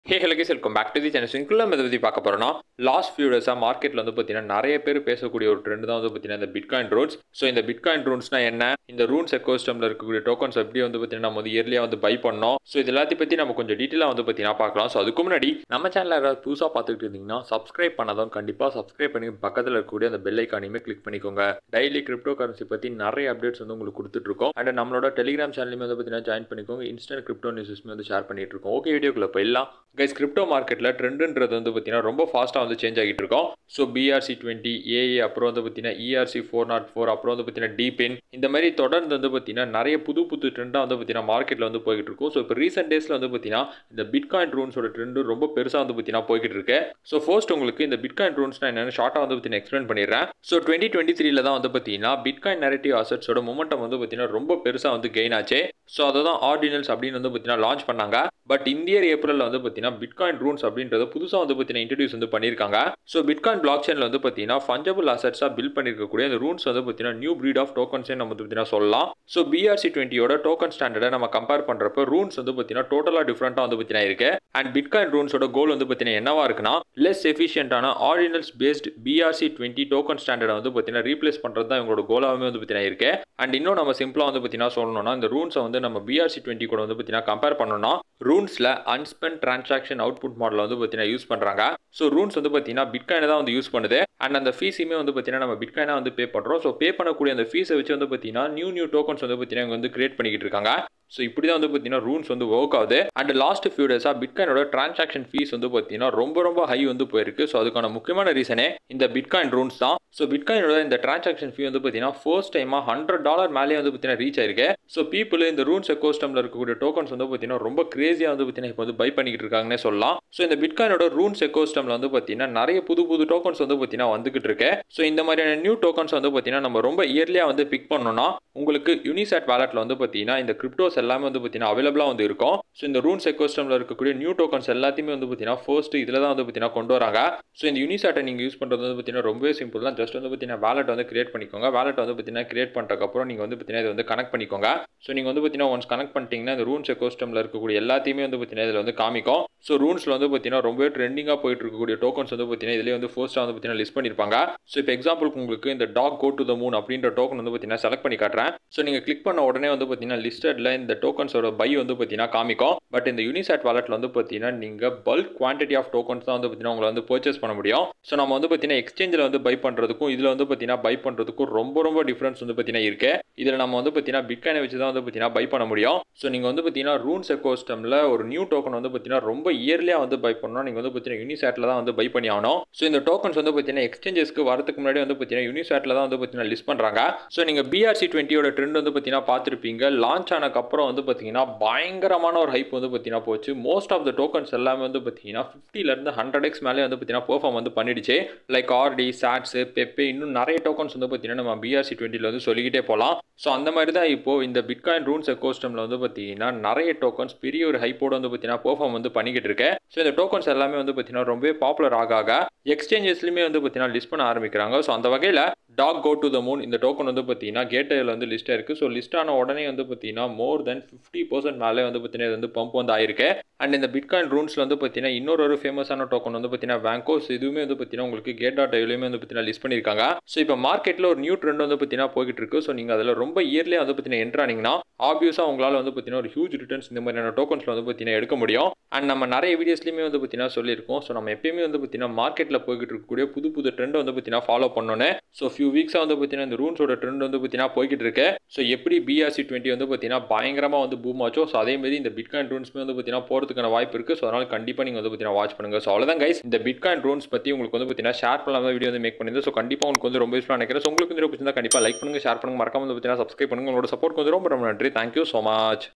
hey hello guys welcome back to the channel சிங்குள்ள இதை பற்றி பார்க்க போகிறோம்னா லாஸ்ட் ஃபியூ டேஸாக மார்க்கெட்டில் வந்து பார்த்தீங்கன்னா நிறைய பேர் பேசக்கூடிய ஒரு ட்ரெண்ட் தான் வந்து பார்த்தீங்கன்னா இந்த பிட்காயின் ரூன்ஸ் ஸோ இந்த பிட்காயின் ரூன்ஸ்னா என்ன இந்த ரூன்ஸ் எக்கோஸ்டமில் இருக்கக்கூடிய டோக்கன்ஸ் எப்படி வந்து பார்த்தீங்கன்னா நம்ம வந்து இயர்லியாக வந்து பை பண்ணோம் ஸோ இது எல்லாத்தையும் பற்றி நம்ம கொஞ்சம் டீட்டெயிலாக வந்து பார்த்தீங்கன்னா பார்க்கலாம் ஸோ அதுக்கு முன்னாடி நம்ம சேனலில் யாராவது புதுசாக பார்த்துக்கிட்டு இருந்தீங்கன்னா சப்ஸ்கிரைப் பண்ணாதான் கண்டிப்பாக சப்ஸ்கிரைப் பண்ணி பக்கத்தில் இருக்கக்கூடிய அந்த பெல் ஐக்கானையுமே கிளிக் பண்ணிக்கோங்க டெய்லி கிரிப்டோ கரன்சி பற்றி நிறைய அப்டேட்ஸ் வந்து உங்களுக்கு கொடுத்துட்ருக்கோம் அண்ட் நம்மளோட டெலிகிராம் சேனலுமே வந்து பார்த்தீங்கன்னா ஜாயின் பண்ணிக்கோங்க இன்ஸ்டன்ட் கிரிப்டோ நியூஸஸ்மே வந்து ஷேர் பண்ணிட்டு இருக்கோம் ஓகே வீடியோக்குள்ள போயிடலாம் கைஸ் கிரிப்டோ மார்க்கெட்டில் ட்ரெண்டுன்றது வந்து பார்த்தீங்கன்னா ரொம்ப ஃபாஸ்ட்டாக வந்து சேஞ்ச் ஆகிட்டு இருக்கோம் ஸோ பிஆர்சி டுவெண்ட்டி ஏஏ அப்புறம் வந்து பார்த்தீங்கன்னா இஆர்சி ஃபோர் நாட் ஃபோர் அப்புறம் வந்து பார்த்தீங்கன்னா டிபின் இந்த மாதிரி தொடர்ந்து வந்து பார்த்தீங்கன்னா நிறைய புது புது ட்ரெண்டாக வந்து பார்த்தீங்கன்னா மார்க்கெட்டில் வந்து போய்கிட்டு இருக்கும் ஸோ இப்போ ரீசெண்ட் டேஸில் வந்து பார்த்தீங்கன்னா இந்த பிட்காயின் ரூன்ஸோட ட்ரெண்டு ரொம்ப பெருசாக வந்து பார்த்தீங்கன்னா போய்கிட்டு இருக்கு ஸோ ஃபர்ஸ்ட் உங்களுக்கு இந்த பிட்காயின் ரூன்ஸ்னா என்னென்னு ஷார்ட்டாக வந்து பார்த்தீங்கன்னா எக்ஸ்பிளைன் பண்ணிடுறேன் ஸோ டுவெண்ட்டி டுவெண்ட்டி த்ரீல தான் வந்து பார்த்தீங்கன்னா பிட்காயின் நெரட்டிவ் அசட்ஸோட மொமெண்டம் வந்து பார்த்தீங்கன்னா ரொம்ப பெருசாக வந்து கெயின் ஆச்சு ஸோ அதை தான் ஆர்டினல்ஸ் அப்படின்னு வந்து பார்த்தீங்கன்னா லான்ச் பண்ணாங்க பட் இந்தியர் ஏப்ரலில் வந்து பார்த்தீங்கன்னா பிட்காயின் ரூன்ஸ் அப்படின்றத புதுசாக வந்து பார்த்தீங்கன்னா இன்ட்ரடியூஸ் வந்து பண்ணியிருக்காங்க ஸோ பிட்காயின் பிளாக் செயினில் வந்து பார்த்தீங்கன்னா ஃபஞ்சபிள் அசட்ஸாக பில்ட் பண்ணியிருக்கக்கூடிய அந்த ரூன்ஸ் வந்து பார்த்தீங்கன்னா நியூ பிரீட் ஆஃப் டோக்கன்ஸே நம்ம வந்து பார்த்தீங்கன்னா சொல்லலாம் ஸோ பிஆர்சி டுவெண்ட்டியோட டோக்கன் ஸ்டாண்டர்டை நம்ம கம்பேர் பண்ணுறப்ப ரூன்ஸ் வந்து பார்த்தீங்கன்னா டோட்டலாக டிஃப்ரெண்ட்டாக வந்து பார்த்தீங்கன்னா இருக்கு அண்ட் பிட்காயின் ரூன்ஸோட கோல் வந்து பார்த்தீங்கன்னா என்னவா இருக்குன்னா லெஸ் எஃபிஷியன்டான ordinals based BRC twenty token ஸ்டாண்டர்டை வந்து பார்த்தீங்கன்னா ரீப்ளேஸ் பண்ணுறது தான் இவங்களோட கோலாகவே வந்து பார்த்தீங்கன்னா இருக்கு அண்ட் இன்னும் நம்ம சிம்பிளாக வந்து பார்த்தீங்கன்னா சொல்லணும்னா இந்த ரூன்ஸை வந்து நம்ம பிஆர்சி டுவெண்ட்டி கூட வந்து பார்த்தீங்கன்னா கம்பேர் பண்ணோம்னா ரூன்ஸில் அன்ஸ்பெண்ட் டிரான்சாக்ஷன் அவுட்புட் மாடல் வந்து பார்த்தீங்கன்னா யூஸ் பண்ணுறாங்க ஸோ ரூன்ஸ் வந்து பார்த்தீங்கன்னா பிட்காயினை தான் வந்து யூஸ் பண்ணுது அண்ட் அந்த ஃபீஸுமே வந்து பார்த்தீங்கன்னா நம்ம பிட்காயினாக வந்து பே பண்ணுறோம் ஸோ பே பண்ணக்கூடிய அந்த ஃபீஸை வச்சு வந்து பார்த்தீங்கன்னா நியூ நியூ டோக்கன்ஸ் வந்து பார்த்தீங்கன்னா இவங்க வந்து கிரியேட் பண்ணிக்கிட்டு இருக்காங்க ஸோ இப்படி தான் வந்து பார்த்தீங்கன்னா ரூல்ஸ் வந்து ஒர்க் ஆகுது அண்ட் லாஸ்ட் ஃபியூ டேஸாக பிட்காயினோட டிரான்சாக்ஷன் ஃபீஸ் வந்து பார்த்தீங்கன்னா ரொம்ப ரொம்ப ஹை வந்து போயிருக்கு ஸோ அதுக்கான முக்கியமான ரீசனே இந்த பிட்காயின் ரூல்ஸ் தான் ஸோ பிட்காயினோட இந்த டிரான்சாக்ஷன் ஃபீ வந்து பார்த்தீங்கன்னா ஃபர்ஸ்ட் டைமாக ஹண்ட்ரட் டாலர் மேலே வந்து பார்த்தீங்கன்னா ரீச் ஆயிருக்கு ஸோ பீப்புள் இந்த ரூல்ஸ் எக்கோஸ்டமில் இருக்கக்கூடிய டோக்கன்ஸ் வந்து பார்த்தீங்கன்னா ரொம்ப கிரேசியாக வந்து பார்த்தீங்கன்னா இப்போ வந்து பை பண்ணிக்கிட்டு இருக்காங்கன்னே சொல்லலாம் ஸோ இந்த பிட்காயினோட ரூல்ஸ் எக்கோஸ்டமில் வந்து பார்த்தீங்கன்னா நிறைய புது புது டோக்கன்ஸ் வந்து பார்த்தீங்கன்னா வந்துகிட்டு இருக்கு ஸோ இந்த மாதிரியான நியூ டோக்கன்ஸ் வந்து பார்த்தீங்கன்னா நம்ம ரொம்ப இயர்லியாக வந்து பிக் பண்ணோம்னா உங்களுக்கு யூனிசாட் வேலட்டில் வந்து பார்த்தீங்கன்னா இந்த கிரிப்டோஸ் எல்லாமே வந்து பார்த்தீங்கன்னா அவைலபிளாக வந்து இருக்கும் ஸோ இந்த ரூன்ஸ் எக்கோஸ்டமில் இருக்கக்கூடிய நியூ டோக்கன்ஸ் எல்லாத்தையுமே வந்து பார்த்தீங்கன்னா ஃபர்ஸ்ட் இதில் தான் வந்து பார்த்தீங்கன்னா கொண்டு வராங்க ஸோ இந்த யூனிசாட்டை நீங்கள் யூஸ் பண்ணுறது வந்து பார்த்தீங்கன்னா ரொம்பவே சிம்பிள் தான் ஜஸ்ட் வந்து பார்த்தீங்கன்னா வேலட் வந்து கிரியேட் பண்ணிக்கோங்க வேலட் வந்து பார்த்தீங்கன்னா கிரியேட் பண்ணுறதுக்கப்புறம் நீங்கள் வந்து பார்த்தீங்கன்னா இதை வந்து கனெக்ட் பண்ணிக்கோங்க ஸோ நீங்கள் வந்து பார்த்தீங்கன்னா ஒன்ஸ் கனெக்ட் பண்ணிட்டீங்கன்னா இந்த ரூன்ஸ் எக்கோஸ்டமில் இருக்கக்கூடிய எல்லாத்தையுமே வந்து பார்த்தீங்கன்னா இதில் வந்து காமிக்கும் ஸோ ரூன்ஸில் வந்து பார்த்தீங்கன்னா ரொம்பவே ட்ரெண்டிங்காக போயிட்டு இருக்கக்கூடிய டோக்கன்ஸ் வந்து பார்த்தீங்கன்னா இதிலே வந்து ஃபர்ஸ்ட்டாக வந்து பார்த்தீங்கன்னா லிஸ்ட் பண்ணியிருப்பாங்க ஸோ இப்போ எக்ஸாம்பிளுக்கு உங்களுக்கு இந்த dog go to the moon அப்படின்ற டோக்கன் வந்து பார்த்தீங்கன்னா செலக்ட் பண்ணி காட்டுறேன் ஸோ நீங்கள் கிளிக் பண்ண உடனே வந்து பார்த்தீங்கன்னா லிஸ்டடில் இந்த டோக்கன்ஸோட பை வந்து பார்த்தீங்கன்னா காமிக்கும் பட் இந்த யூனிசாட் வாலெட்டில் வந்து பார்த்தீங்கன்னா நீங்கள் பல்க் குவான்டிட்டி ஆஃப் டோக்கன்ஸ் தான் வந்து பார்த்தீங்கன்னா உங்களை வந்து பர்ச்சேஸ் பண்ண முடியும் ஸோ நம்ம வந்து பார்த்தீங்கன்னா எக்ஸ்சேஞ்சில் வந்து பை பண்ணுறதுக்கும் இதில் வந்து பார்த்தீங்கன்னா பை பண்ணுறதுக்கும் ரொம்ப ரொம்ப டிஃப்ரென்ஸ் வந்து பார்த்தீங்கன்னா இருக்கு இதில் நம்ம வந்து பார்த்தீங்கன்னா பிட்காயினை வச்சு தான் வந்து பார்த்தீங்கன்னா பை பண்ண முடியும் ஸோ நீங்கள் வந்து பார்த்தீங்கன்னா ரூன்ஸ் எக்கோஸ்டமில் ஒரு நியூ டோக்கன் வந்து பார்த்தீங்கன்னா ரொம்ப இயர்லியாக வந்து பை பண்ணணும் நீங்கள் வந்து பார்த்தீங்கன்னா யூனிசாட்டில் தான் வந்து பை பண்ணி ஆகணும் ஸோ இந்த டோக்கன்ஸ் வந்து பார்த்தீங்கன்னா எக்ஸ்சேஞ்சஸ்க்கு வரதுக்கு முன்னாடி வந்து பார்த்தீங்கன்னா யூனிசாட்டில் தான் வந்து பார்த்தீங்கன்னா லிஸ்ட் பண்ணுறாங்க ஸோ நீங்கள் பிஆர்சி டுவெண்ட்டியோட ட்ரெண்ட் வந்து பார்த்தீங்கன்னா பார்த்துருப்பீங்க லான்ச் ஆனதுக்கப்புறம் வந்து பார்த்தீங்கன்னா பயங்கரமான ஒரு ஹைப் வந்து பார்த்தீங்கன்னா போச்சு மோஸ்ட் ஆஃப் த டோக்கன்ஸ் எல்லாமே வந்து பார்த்தீங்கன்னா ஃபிஃப்டிலேருந்து ஹண்ட்ரட் எக்ஸ் மேலே வந்து பார்த்தீங்கன்னா பெர்ஃபார்ம் வந்து பண்ணிடுச்சு லைக் ஆர்டி சாட்ஸு பெப்பே இன்னும் நிறைய டோக்கன்ஸ் வந்து பார்த்தீங்கன்னா நம்ம பிஆர்சி டுவெண்ட்டியில் வந்து சொல்லிக்கிட்டே போகலாம் ஸோ அந்த மாதிரி தான் இப்போது இந்த பிட்காயின் ரூன்ஸ் எக்கோஸ்டமில் வந்து பார்த்தீங்கன்னா நிறைய டோக்கன்ஸ் பெரிய ஒரு ஹைப்போடு வந்து பார்த்தீங்கன்னா பெர்ஃபார்ம் வந்து பண்ணிக்கிட்டு இருக்கு ஸோ இந்த டோக்கன்ஸ் எல்லாமே வந்து பார்த்தீங்கன்னா ரொம்பவே பாப்புலர் ஆக ஆக எக்ஸ்சேஞ்சஸ்லையுமே வந்து பார்த்தீங்கன்னா லிஸ்ட் பண்ண ஆரம்பிக்கிறாங்க ஸோ அந்த வகையில் dog go to the moon இந்த டோக்கன் வந்து பார்த்தீங்கன்னா கேட்டில் வந்து லிஸ்ட்டாக இருக்குது ஸோ லிஸ்ட் ஆன உடனே வந்து பார்த்தீங்கன்னா மோர் தென் ஃபிஃப்டி பர்சன்ட் மேலே வந்து பார்த்தீங்கன்னா இது வந்து பம்ப் வந்து ஆயிருக்கு அண்ட் இந்த பிட்காயின் ரூன்ஸில் வந்து பார்த்தீங்கன்னா இன்னொரு ஒரு ஃபேமஸான டோக்கன் வந்து பார்த்தீங்கன்னா பேங்கோஸ் இதுவுமே வந்து பார்த்தீங்கன்னா உங்களுக்கு கேட் டாட் ஐவ்லையுமே வந்து பார்த்தீங்கன்னா லிஸ்ட் பண்ணியிருக்காங்க ஸோ இப்போ மார்க்கெட்டில் ஒரு நியூ ட்ரெண்ட் வந்து பார்த்தீங்கன்னா போய்கிட்டு இருக்கு ஸோ நீங்கள் அதில் ரொம்ப இயர்லியாக வந்து பார்த்தீங்கன்னா என்ட்ரானிங்கன்னா ஆப்வியஸாக உங்களால் வந்து பார்த்தீங்கன்னா ஒரு ஹியூஜ் ரிட்டர்ன்ஸ் இந்த மாதிரியான டோக்கன்ஸில் வந்து பார்த்தீங்கன்னா எடுக்க முடியும் அண்ட் நம்ம நிறைய வீடியோஸ்லையுமே வந்து பார்த்தீங்கன்னா சொல்லியிருக்கோம் ஸோ நம்ம எப்பயுமே வந்து பார்த்தீங்கன்னா மார்க்கெட்டில் போய்கிட்டு இருக்கக்கூடிய புது புது ட்ரெண்ட் வந்து பார்த்தீங்கன்னா ஃபாலோ பண்ணோன்னு ஸோ ஃபியூ வீக்ஸாக வந்து பார்த்தீங்கன்னா இந்த ரூன்ஸோட ட்ரெண்ட் வந்து பார்த்தீங்கன்னா போய்கிட்டு இருக்கு ஸோ எப்படி பிஆர்சி டுவெண்ட்டி வந்து பார்த்தீங்கன்னா பயங்கரமாக வந்து பூம் ஆச்சோ ஸோ அதேமாரி இந்த பிட்காயின் ரூன்ஸ்மே வந்து பார்த்தீங்கன்னா போகிறதுக்கான வாய்ப்பு இருக்குது ஸோ அதனால் கண்டிப்பாக நீங்கள் வந்து பார்த்தீங்கன்னா வாட்ச் பண்ணுங்கள் ஸோ அவ்வளோதான் கைஸ் இந்த பிட்காயின் ரூன்ஸ் பற்றி உங்களுக்கு வந்து பார்த்தீங்கன்னா ஷேர் பண்ணாமல் வீடியோ வந்து மேக் பண்ணியிருந்தேன் ஸோ கண்டிப்பாக உங்களுக்கு வந்து ரொம்ப யூஸ்ஃபுல்லாக நினைக்கிறேன் ஸோ உங்களுக்கு வந்து பிடிச்சிருந்தா கண்டிப்பாக லைக் பண்ணுங்கள் ஷேர் பண்ணுங்கள் மறக்காம வந்து பார்த்தீங்கன்னா சப்ஸ்கிரைப் பண்ணுங்கள் உங்களோட சப்போர்ட் வந்து ரொம்ப ரொம்ப நன்றி தேங்க்யூ ஸோ மச்